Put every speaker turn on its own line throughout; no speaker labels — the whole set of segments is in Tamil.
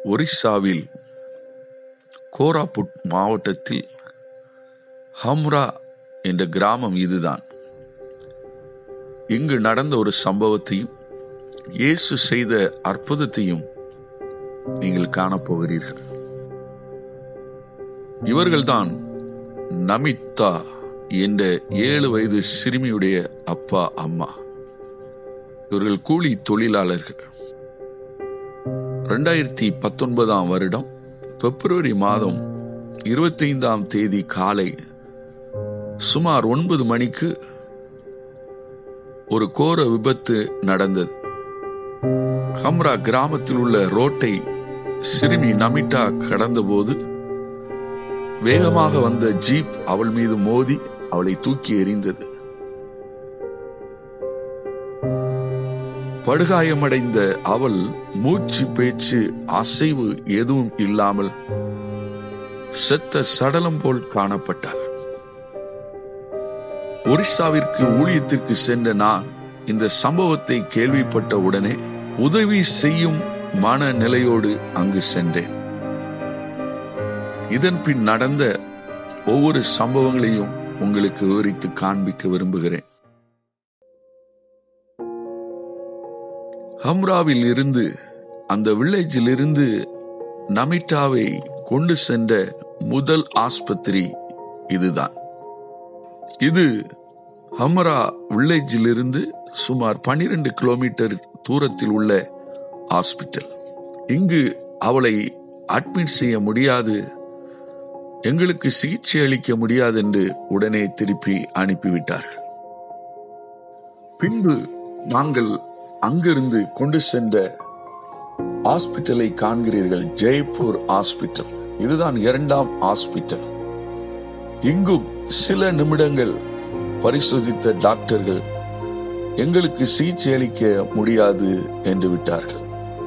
ஒரிஸ்சாவில் கோராபுட் மாவட்டத்தில் ஹம்ரா என்ற கிராமம் இதுதான் இங்கு நடந்த ஒரு சம்பவத்தையும் இயேசு செய்த அற்புதத்தையும் நீங்கள் காணப்போகிறீர்கள் இவர்கள்தான் நமிதா என்ற ஏழு வயது சிறுமியுடைய அப்பா அம்மா இவர்கள் கூலி தொழிலாளர்கள் ரெண்டாயிரத்தி பத்தொன்பதாம் வருடம் பிப்ரவரி மாதம் இருபத்தைந்தாம் தேதி காலை சுமார் ஒன்பது மணிக்கு ஒரு கோர விபத்து நடந்தது ஹம்ரா கிராமத்தில் உள்ள ரோட்டை சிறுமி நமிட்டா கடந்தபோது வேகமாக வந்த ஜீப் அவள் மீது மோதி அவளை தூக்கி எறிந்தது படுகாயமடைந்த அவள் மூச்சு பேச்சு அசைவு எதுவும் இல்லாமல் செத்த சடலம் போல் காணப்பட்டாள் ஒரிசாவிற்கு ஊழியத்திற்கு சென்ற நான் இந்த சம்பவத்தை கேள்விப்பட்ட உடனே உதவி செய்யும் மனநிலையோடு அங்கு சென்றேன் இதன் பின் நடந்த ஒவ்வொரு சம்பவங்களையும் உங்களுக்கு விவரித்து காண்பிக்க விரும்புகிறேன் ஹம்ராவில் இருந்து அந்த வில்லேஜில் இருந்து நமிட்டாவை கொண்டு சென்ற முதல் ஆஸ்பத்திரி இதுதான் இது ஹம்ரா வில்லேஜில் இருந்து சுமார் 12 கிலோமீட்டர் தூரத்தில் உள்ள ஹாஸ்பிட்டல் இங்கு அவளை அட்மிட் செய்ய முடியாது எங்களுக்கு சிகிச்சை அளிக்க முடியாது என்று உடனே திருப்பி அனுப்பிவிட்டார்கள் பின்பு நாங்கள் அங்கிருந்து கொண்டு சென்ற ஹாஸ்பிட்டலை காண்கிறீர்கள் ஜெய்ப்பூர் ஹாஸ்பிட்டல் இதுதான் இரண்டாம் ஹாஸ்பிட்டல் இங்கும் சில நிமிடங்கள் பரிசோதித்த டாக்டர்கள் எங்களுக்கு சிகிச்சை அளிக்க முடியாது என்று விட்டார்கள்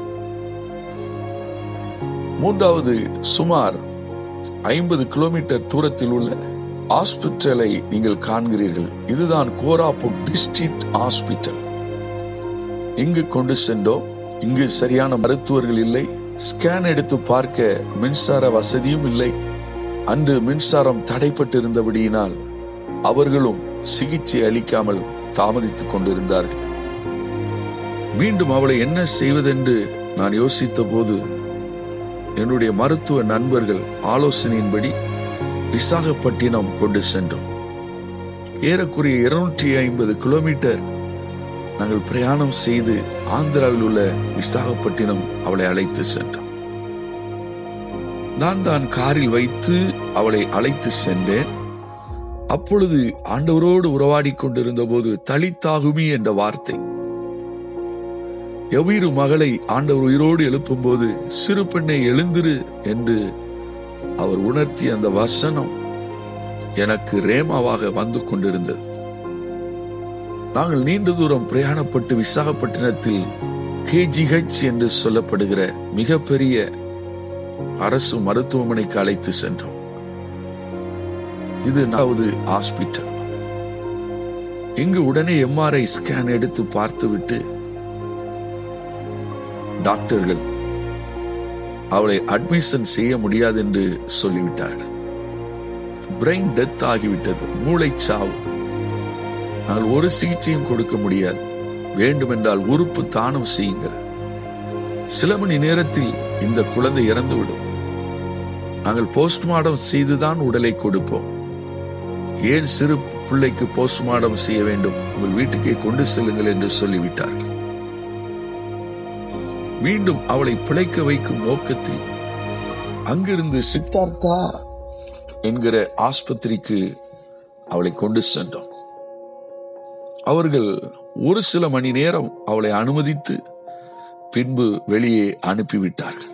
மூன்றாவது சுமார் ஐம்பது கிலோமீட்டர் தூரத்தில் உள்ள ஹாஸ்பிட்டலை நீங்கள் காண்கிறீர்கள் இதுதான் கோராபுட் டிஸ்ட்ரிக்ட் ஹாஸ்பிட்டல் இங்கு கொண்டு சென்றோம் இங்கு சரியான மருத்துவர்கள் இல்லை ஸ்கேன் எடுத்து பார்க்க மின்சார வசதியும் இல்லை அன்று மின்சாரம் தடைப்பட்டிருந்தபடியினால் அவர்களும் சிகிச்சை அளிக்காமல் தாமதித்துக் கொண்டிருந்தார்கள் மீண்டும் அவளை என்ன செய்வதென்று நான் யோசித்த போது என்னுடைய மருத்துவ நண்பர்கள் ஆலோசனையின்படி விசாகப்பட்டினம் கொண்டு சென்றோம் ஏறக்குறைய இருநூற்றி ஐம்பது கிலோமீட்டர் நாங்கள் பிரயாணம் செய்து ஆந்திராவில் உள்ள விசாகப்பட்டினம் அவளை அழைத்து சென்றோம் நான் தான் காரில் வைத்து அவளை அழைத்து சென்றேன் அப்பொழுது ஆண்டவரோடு உறவாடி கொண்டிருந்த போது தளித்தாகுமி என்ற வார்த்தை எவ்விரு மகளை ஆண்டவர் உயிரோடு எழுப்பும்போது சிறு பெண்ணை எழுந்திரு என்று அவர் உணர்த்திய அந்த வசனம் எனக்கு ரேமாவாக வந்து கொண்டிருந்தது நாங்கள் நீண்ட தூரம் பிரயாணப்பட்டு விசாகப்பட்டினத்தில் கேஜிஹெச் என்று சொல்லப்படுகிற மிகப்பெரிய அரசு மருத்துவமனைக்கு அழைத்து சென்றோம் இது நாவது ஹாஸ்பிட்டல் இங்கு உடனே எம்ஆர்ஐ ஸ்கேன் எடுத்து பார்த்துவிட்டு டாக்டர்கள் அவளை அட்மிஷன் செய்ய முடியாது என்று சொல்லிவிட்டார்கள் பிரெயின் டெத் ஆகிவிட்டது மூளை சாவு நாங்கள் ஒரு சிகிச்சையும் கொடுக்க முடியாது வேண்டுமென்றால் உறுப்பு தானம் செய்யுங்கள் சில மணி நேரத்தில் இந்த குழந்தை இறந்துவிடும் நாங்கள் போஸ்ட்மார்டம் செய்துதான் உடலை கொடுப்போம் ஏன் சிறு பிள்ளைக்கு போஸ்ட்மார்டம் செய்ய வேண்டும் உங்கள் வீட்டுக்கே கொண்டு செல்லுங்கள் என்று சொல்லிவிட்டார்கள் மீண்டும் அவளை பிழைக்க வைக்கும் நோக்கத்தில் அங்கிருந்து சித்தார்த்தா என்கிற ஆஸ்பத்திரிக்கு அவளை கொண்டு சென்றோம் அவர்கள் ஒரு சில மணி நேரம் அவளை அனுமதித்து பின்பு வெளியே அனுப்பிவிட்டார்கள்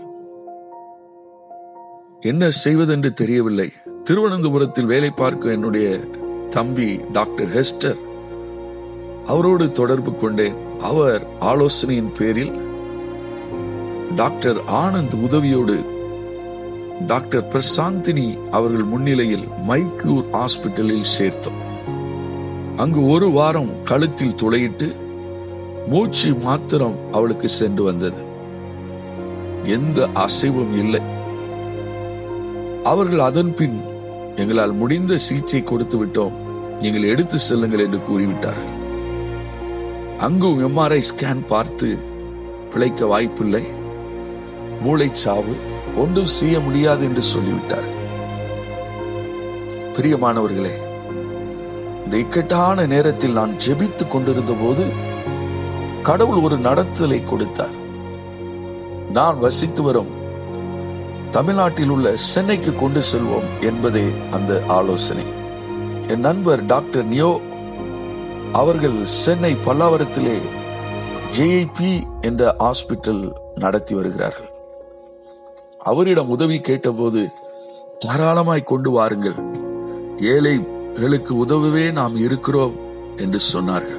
என்ன செய்வதென்று தெரியவில்லை திருவனந்தபுரத்தில் வேலை பார்க்க என்னுடைய தம்பி டாக்டர் ஹெஸ்டர் அவரோடு தொடர்பு கொண்டேன் அவர் ஆலோசனையின் பேரில் டாக்டர் ஆனந்த் உதவியோடு டாக்டர் பிரசாந்தினி அவர்கள் முன்னிலையில் மைக்யூர் ஹாஸ்பிட்டலில் சேர்த்தோம் அங்கு ஒரு வாரம் கழுத்தில் துளையிட்டு மூச்சு மாத்திரம் அவளுக்கு சென்று வந்தது எந்த அசைவும் இல்லை அவர்கள் அதன் பின் எங்களால் முடிந்த சிகிச்சை கொடுத்து விட்டோம் நீங்கள் எடுத்து செல்லுங்கள் என்று கூறிவிட்டார்கள் அங்கும் எம்ஆர்ஐ ஸ்கேன் பார்த்து பிழைக்க வாய்ப்பில்லை மூளைச்சாவு ஒன்றும் செய்ய முடியாது என்று சொல்லிவிட்டார் பிரியமானவர்களே இந்த இக்கட்டான நேரத்தில் நான் ஜெபித்துக் கொண்டிருந்த போது கடவுள் ஒரு நடத்தலை கொடுத்தார் நான் வசித்து வரும் தமிழ்நாட்டில் உள்ள சென்னைக்கு கொண்டு செல்வோம் என்பதே அந்த ஆலோசனை என் நண்பர் டாக்டர் நியோ அவர்கள் சென்னை பல்லாவரத்திலே ஜேஐபி என்ற ஹாஸ்பிட்டல் நடத்தி வருகிறார்கள் அவரிடம் உதவி கேட்டபோது தாராளமாய் கொண்டு வாருங்கள் ஏழைகளுக்கு உதவவே நாம் இருக்கிறோம் என்று சொன்னார்கள்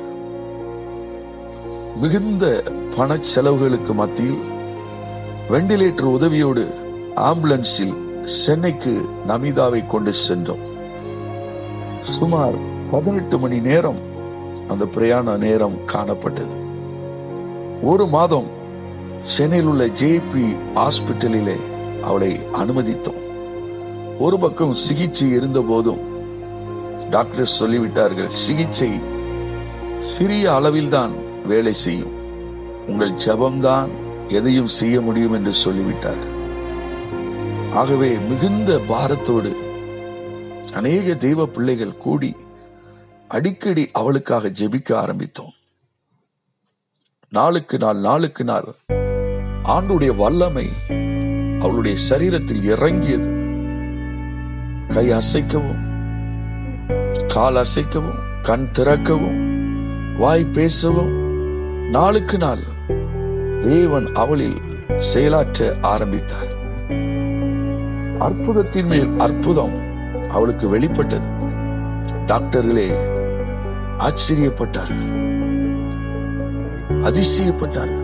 மிகுந்த பண செலவுகளுக்கு மத்தியில் வெண்டிலேட்டர் உதவியோடு ஆம்புலன்ஸில் சென்னைக்கு நமிதாவை கொண்டு சென்றோம் சுமார் பதினெட்டு மணி நேரம் அந்த பிரயாண நேரம் காணப்பட்டது ஒரு மாதம் சென்னையில் உள்ள ஜேபி ஹாஸ்பிட்டலிலே அவளை அனுமதித்தோம் ஒரு பக்கம் சிகிச்சை இருந்த போதும் டாக்டர் சொல்லிவிட்டார்கள் சிகிச்சை சிறிய அளவில்தான் வேலை செய்யும் உங்கள் ஜெபம்தான் எதையும் செய்ய முடியும் என்று சொல்லிவிட்டார்கள் ஆகவே மிகுந்த பாரத்தோடு அநேக தெய்வ பிள்ளைகள் கூடி அடிக்கடி அவளுக்காக ஜெபிக்க ஆரம்பித்தோம் நாளுக்கு நாள் நாளுக்கு நாள் ஆண்டுடைய வல்லமை அவளுடைய சரீரத்தில் இறங்கியது கை அசைக்கவும் கால் அசைக்கவும் கண் திறக்கவும் வாய் பேசவும் நாளுக்கு நாள் தேவன் அவளில் செயலாற்ற ஆரம்பித்தார் அற்புதத்தின் மேல் அற்புதம் அவளுக்கு வெளிப்பட்டது டாக்டர்களே ஆச்சரியப்பட்டார்கள் அதிசயப்பட்டார்கள்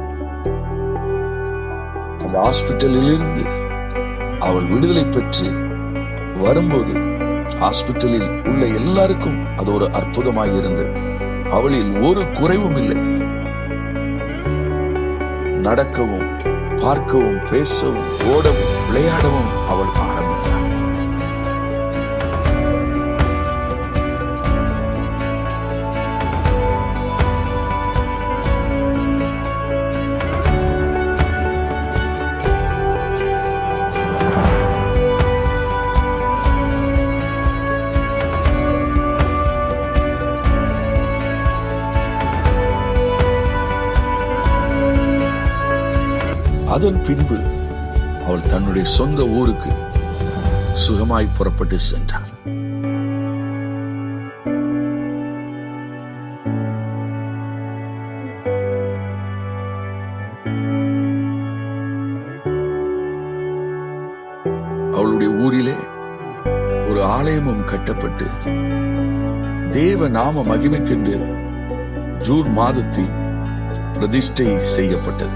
அந்த ஹாஸ்பிட்டலில் இருந்து அவள் விடுதலை பெற்று வரும்போது ஹாஸ்பிட்டலில் உள்ள எல்லாருக்கும் அது ஒரு அற்புதமாக இருந்தது அவளில் ஒரு குறைவும் இல்லை நடக்கவும் பார்க்கவும் பேசவும் ஓடவும் விளையாடவும் அவள் ஆரம்பித்தாள் அதன் பின்பு அவள் தன்னுடைய சொந்த ஊருக்கு சுகமாய் புறப்பட்டு சென்றாள் அவளுடைய ஊரிலே ஒரு ஆலயமும் கட்டப்பட்டு தேவ நாம மகிமைக்கென்று ஜூன் மாதத்தில் பிரதிஷ்டை செய்யப்பட்டது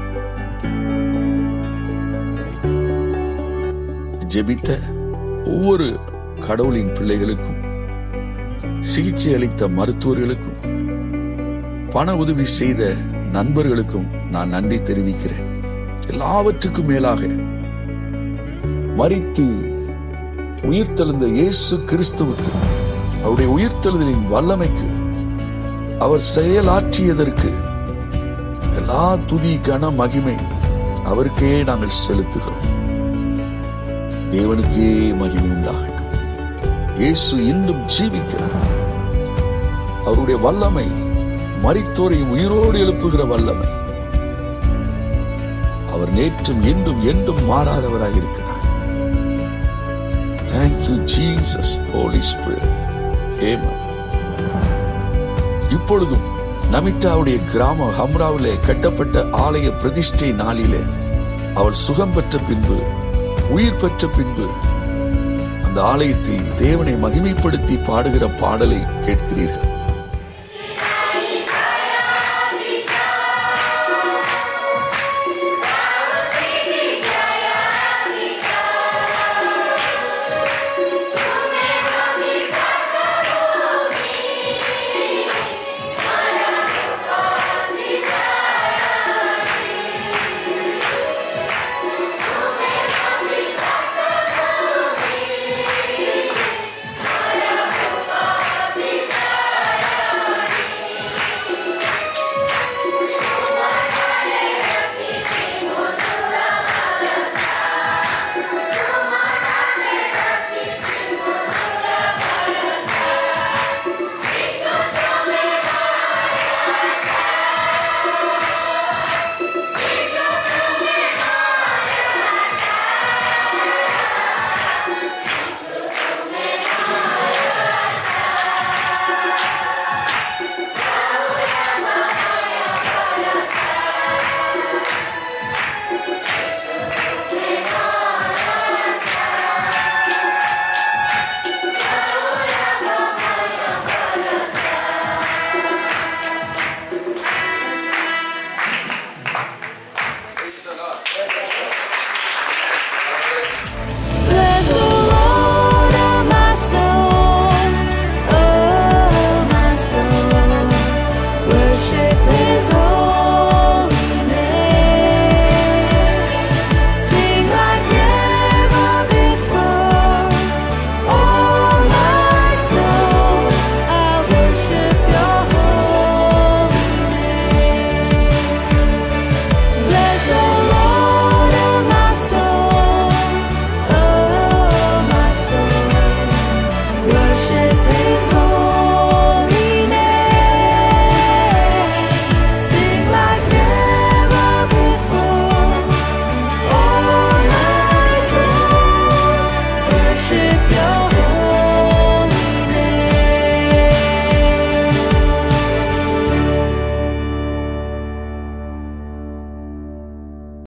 ஜெபித்த ஒவ்வொரு கடவுளின் பிள்ளைகளுக்கும் சிகிச்சை அளித்த மருத்துவர்களுக்கும் பண உதவி செய்த நண்பர்களுக்கும் நான் நன்றி தெரிவிக்கிறேன் எல்லாவற்றுக்கும் மேலாக மறித்து உயிர்த்தெழுந்த இயேசு கிறிஸ்துவுக்கு அவருடைய உயிர்த்தெழுதலின் வல்லமைக்கு அவர் செயலாற்றியதற்கு எல்லா துதி கன மகிமை அவருக்கே நாங்கள் செலுத்துகிறோம் தேவனுக்கே மகிமை உண்டாகட்டும் இயேசு இன்னும் ஜீவிக்கிறார் அவருடைய வல்லமை மரித்தோரையும் உயிரோடு எழுப்புகிற வல்லமை அவர் நேற்றும் என்றும் என்றும் மாறாதவராய் இருக்கிறார் thank you Jesus holy spirit amen இப்பொழுதும் நமிட்டாவுடைய கிராம ஹம்ராவிலே கட்டப்பட்ட ஆலய பிரதிஷ்டை நாளிலே அவள் சுகம் பெற்ற பின்பு உயிர் பெற்ற பின்பு அந்த ஆலயத்தில் தேவனை மகிமைப்படுத்தி பாடுகிற பாடலை கேட்கிறீர்கள்